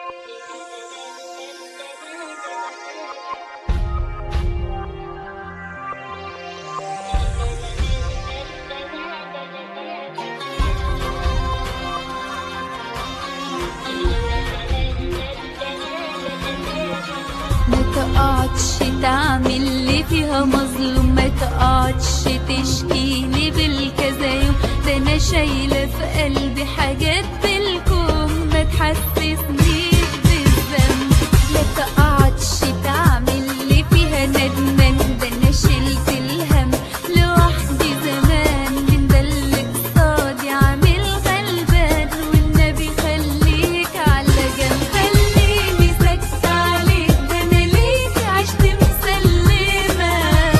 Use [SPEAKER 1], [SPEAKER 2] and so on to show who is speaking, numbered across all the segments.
[SPEAKER 1] ما تقعدش تعمل لي فيها مظلوم ما تقعدش تشكيلي بالكذا يوم ده انا شايله في قلبي حاجات بالكم ما تحسسنيش بالذنب ما تقعدش تعمل لي فيها ندمان ده انا شلت الهم لوحدي زمان من ده اللي قصادي عامل غلبان والنبي خليك على جنب خليني ساكتة عليك ده انا ليك عشت مسلمة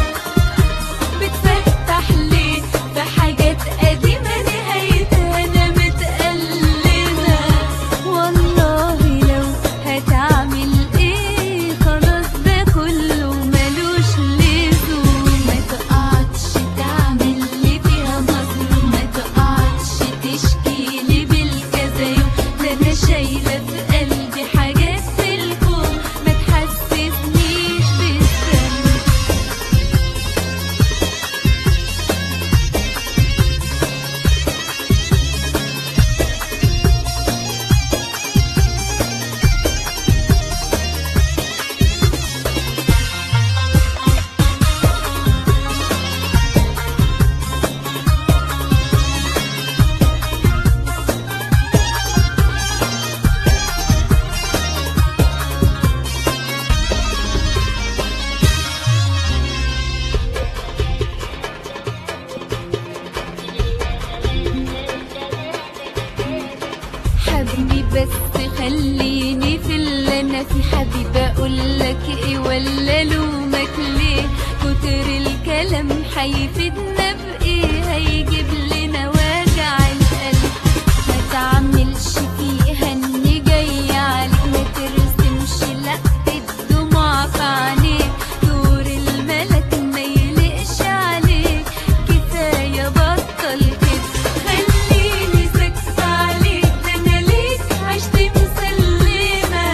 [SPEAKER 1] بتفتح ليه في حاجات قديمة نهايتها أنا متألمة والله لو هتعمل إيه خلاص ده كله ملوش لزوم ما تقعدش تعمل لي فيها مظلوم ما تقعدش تشكيلي بالكذا يوم ده أنا شايلة في قلبي حاجات في الكون ما تحسسنيش بالذنب حبيبي بس خليني في اللي انا في حبيبي اقول لك ايه ولا لومك ليه كتر الكلام هيفيدنا بايه هيجيب لنا وجع القلب ما تعملش فيها اني جاي عليك ما ترسمش لا الدموع في عينيك دور الملك ما يلقش عليك كفايه بطل كده خليني ساكتة عليك ده انا ليك عشت مسلمة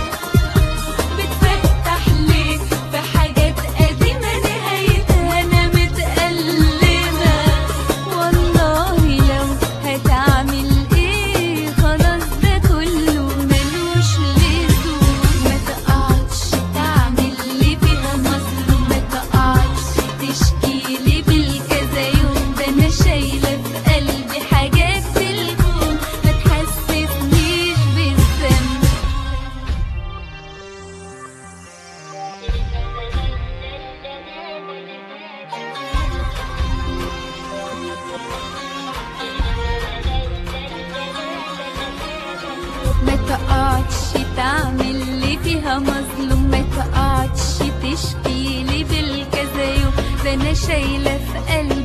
[SPEAKER 1] بتفتح ليك في حاجات قديمة نهايتها أنا متألمة والله لو هتعمل إيه خلاص ده كله ملوش لزوم ما تقعدش تعمل لي فيها مظلوم ما تقعدش تشكيلي بالكذا يوم ده أنا شايلة في قلبي حاجات في الكون ما تحسسنيش بالذنب ما تقعدش تعمل لي فيها مظلوم ما تقعدش تشكيلي بالكذا يوم ده انا شايله في قلبي